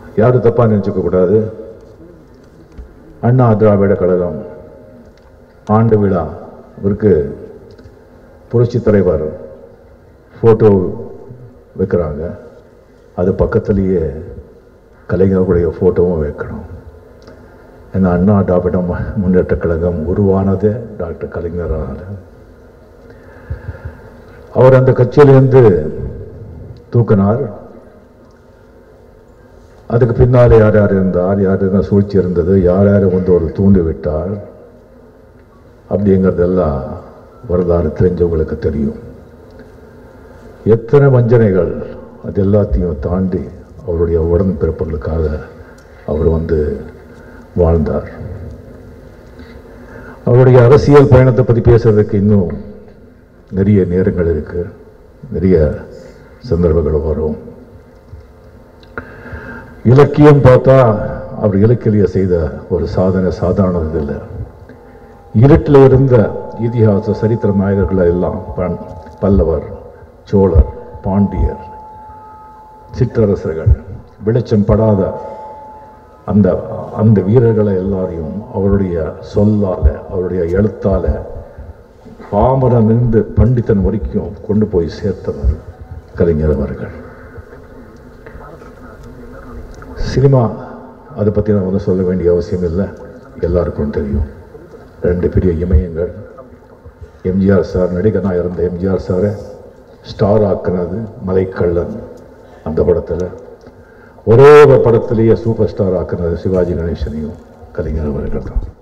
யாரும் தப்பாக நினச்சிக்க கூடாது அண்ணா திராவிட கழகம் ஆண்டு விழா இவருக்கு புரட்சி தலைவர் ஃபோட்டோ வைக்கிறாங்க அது பக்கத்துலேயே கலைஞர்களுடைய ஃபோட்டோவும் வைக்கணும் ஏன்னா அண்ணா திராவிட மு- முன்னேற்ற கழகம் உருவானதே டாக்டர் கலைஞரால் அவர் அந்த கட்சியிலிருந்து தூக்கினார் அதுக்கு பின்னாலே யார் யார் இருந்தார் யார் என்ன சூழ்ச்சி இருந்தது யார் யார் வந்து ஒரு தூண்டி விட்டார் அப்படிங்கிறதெல்லாம் வரலாறு தெரிஞ்சவங்களுக்கு தெரியும் எத்தனை வஞ்சனைகள் அது எல்லாத்தையும் தாண்டி அவருடைய உடன்பிறப்புகளுக்காக அவர் வந்து வாழ்ந்தார் அவருடைய அரசியல் பயணத்தை பற்றி பேசுறதுக்கு இன்னும் நிறைய நேரங்கள் இருக்கு நிறைய சந்தர்ப்பங்கள் வரும் இலக்கியம் பார்த்தா அவர் இலக்கிய செய்த ஒரு சாதனை சாதாரணது இல்லை இருட்டில் இருந்த இதிகாச சரித்திர நாயகர்கள் எல்லாம் பண்- பல்லவர் சோழர் பாண்டியர் சிற்றரசர்கள் வெளிச்சம் படாத அந்த அந்த வீரர்களை எல்லாரையும் அவருடைய சொல்லால அவருடைய எழுத்தால பாமரன் இருந்து பண்டிதன் வரைக்கும் கொண்டு போய் சேர்த்தவர் கலைஞர் அவர்கள் சினிமா அதை பற்றி நான் ஒன்றும் சொல்ல வேண்டிய அவசியம் இல்லை எல்லாருக்கும் தெரியும் ரெண்டு பெரிய இமயங்கள் எம்ஜிஆர் சார் நடிகனாக இருந்த எம்ஜிஆர் சாரை ஸ்டார் ஆக்குனது மலைக்கள்ளன் அந்த படத்தில் ஒரே ஒரு படத்திலேயே சூப்பர் ஸ்டார் ஆக்குனது சிவாஜி கணேசனையும் கலைஞர் அவர்கள் தான்